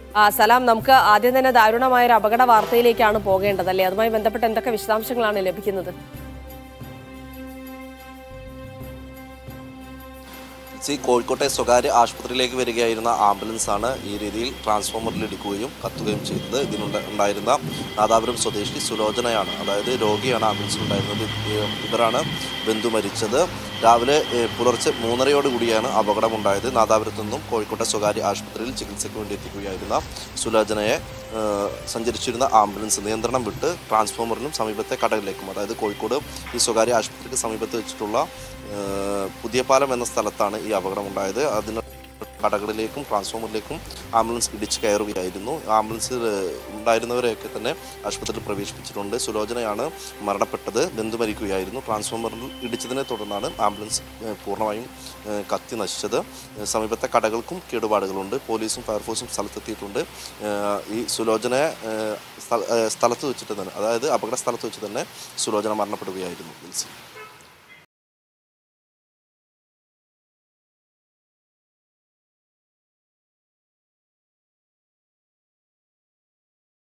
ആ, സലാം നമുക്ക് ആദ്യം തന്നെ ദാരുണമായ ഒരു അപകട വാർത്തയിലേക്കാണ് പോകേണ്ടത് അല്ലേ അതുമായി ബന്ധപ്പെട്ട് എന്തൊക്കെ വിശദാംശങ്ങളാണ് ലഭിക്കുന്നത് സി കോഴിക്കോട്ടെ സ്വകാര്യ ആശുപത്രിയിലേക്ക് വരികയായിരുന്ന ആംബുലൻസ് ആണ് ഈ രീതിയിൽ ട്രാൻസ്ഫോമറിൽ ഇടിക്കുകയും കത്തുകയും ചെയ്തത് ഇതിനുണ്ട ഉണ്ടായിരുന്ന നാദാപുരം സ്വദേശി സുലോചനയാണ് അതായത് രോഗിയാണ് ആംബുലൻസിൽ ഉണ്ടായിരുന്നത് ഇ- ഇവരാണ് ബന്ധു മരിച്ചത് രാവിലെ ഏഹ്, പുലർച്ചെ മൂന്നരയോടുകൂടിയാണ് അപകടമുണ്ടായത് നാദാപുരത്തു നിന്നും കോഴിക്കോട്ടെ സ്വകാര്യ ആശുപത്രിയിൽ ചികിത്സയ്ക്ക് വേണ്ടി എത്തിക്കുകയായിരുന്ന സുലോചനയെ ഏഹ്, സഞ്ചരിച്ചിരുന്ന ആംബുലൻസ് നിയന്ത്രണം വിട്ട് ട്രാൻസ്ഫോമറിനും സമീപത്തെ കടകളിലേക്കും അതായത് കോഴിക്കോട് ഈ സ്വകാര്യ ആശുപത്രിക്ക് സമീപത്ത് വെച്ചിട്ടുള്ള ഏഹ്, പുതിയ പാലം എന്ന സ്ഥലത്താണ് ഈ അപകടമുണ്ടായത് അതിന് കടകളിലേക്കും ട്രാൻസ്ഫോമറിലേക്കും ആംബുലൻസ് ഇടിച്ച് കയറുകയായിരുന്നു ആംബുലൻസിൽ ഉണ്ടായിരുന്നവരെയൊക്കെ തന്നെ ആശുപത്രിയിൽ പ്രവേശിപ്പിച്ചിട്ടുണ്ട് സുലോചനയാണ് മരണപ്പെട്ടത് ബന്ധു മരിക്കുകയായിരുന്നു ട്രാൻസ്ഫോമറിൽ ഇടിച്ചതിനെ തുടർന്നാണ് ആംബുലൻസ് ഏഹ്, പൂർണ്ണമായും ഏഹ്, കത്തി നശിച്ചത് ഏഹ്, സമീപത്തെ കടകൾക്കും കേടുപാടുകളുണ്ട് പോലീസും ഫയർഫോഴ്സും സ്ഥലത്തെത്തിയിട്ടുണ്ട് ഏഹ്, ഈ സുലോചനയെ ഏഹ്, സ്ഥല- ഏഹ്, സ്ഥലത്ത് വെച്ചിട്ട് തന്നെ അതായത് അപകട സ്ഥലത്ത് വെച്ച് തന്നെ സുലോചന മരണപ്പെടുകയായിരുന്നു വിൽസി